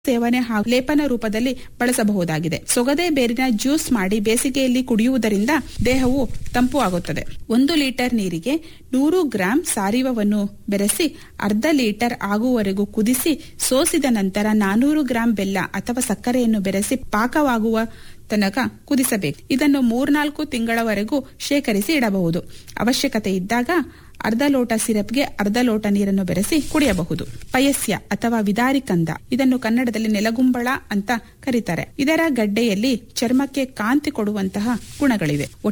ಸೇವನೆ ಹಾಗೂ ಲೇಪನ ರೂಪದಲ್ಲಿ ಬಳಸಬಹುದಾಗಿದೆ ಸೊಗದೆ ಬೇರಿನ ಜ್ಯೂಸ್ ಮಾಡಿ ಬೇಸಿಗೆಯಲ್ಲಿ ಕುಡಿಯುವುದರಿಂದ ದೇಹವು ತಂಪು ಆಗುತ್ತದೆ ಒಂದು ಲೀಟರ್ ನೀರಿಗೆ ನೂರು ಗ್ರಾಂ ಸಾರಿವವನ್ನು ಬೆರೆಸಿ ಅರ್ಧ ಲೀಟರ್ ಆಗುವವರೆಗೂ ಕುದಿಸಿ ಸೋಸಿದ ನಂತರ ನಾನೂರು ಗ್ರಾಂ ಬೆಲ್ಲ ಅಥವಾ ಸಕ್ಕರೆಯನ್ನು ಬೆರೆಸಿ ಪಾಕವಾಗುವ ತನಕ ಕುದಿಸಬೇಕು ಇದನ್ನು ಮೂರ್ನಾಲ್ಕು ತಿಂಗಳವರೆಗೂ ಶೇಖರಿಸಿ ಇಡಬಹುದು ಅವಶ್ಯಕತೆ ಇದ್ದಾಗ ಅರ್ಧ ಲೋಟ ಸಿರಪ್ಗೆ ಅರ್ಧ ಲೋಟ ನೀರನ್ನು ಬೆರೆಸಿ ಕುಡಿಯಬಹುದು ಪಯಸ್ಯ ಅಥವಾ ವಿದಾರಿ ಕಂದ ಇದನ್ನು ಕನ್ನಡದಲ್ಲಿ ನೆಲಗುಂಬಳ ಅಂತ ಕರೀತಾರೆ ಇದರ ಗಡ್ಡೆಯಲ್ಲಿ ಚರ್ಮಕ್ಕೆ ಕಾಂತಿ ಕೊಡುವಂತಹ ಗುಣಗಳಿವೆ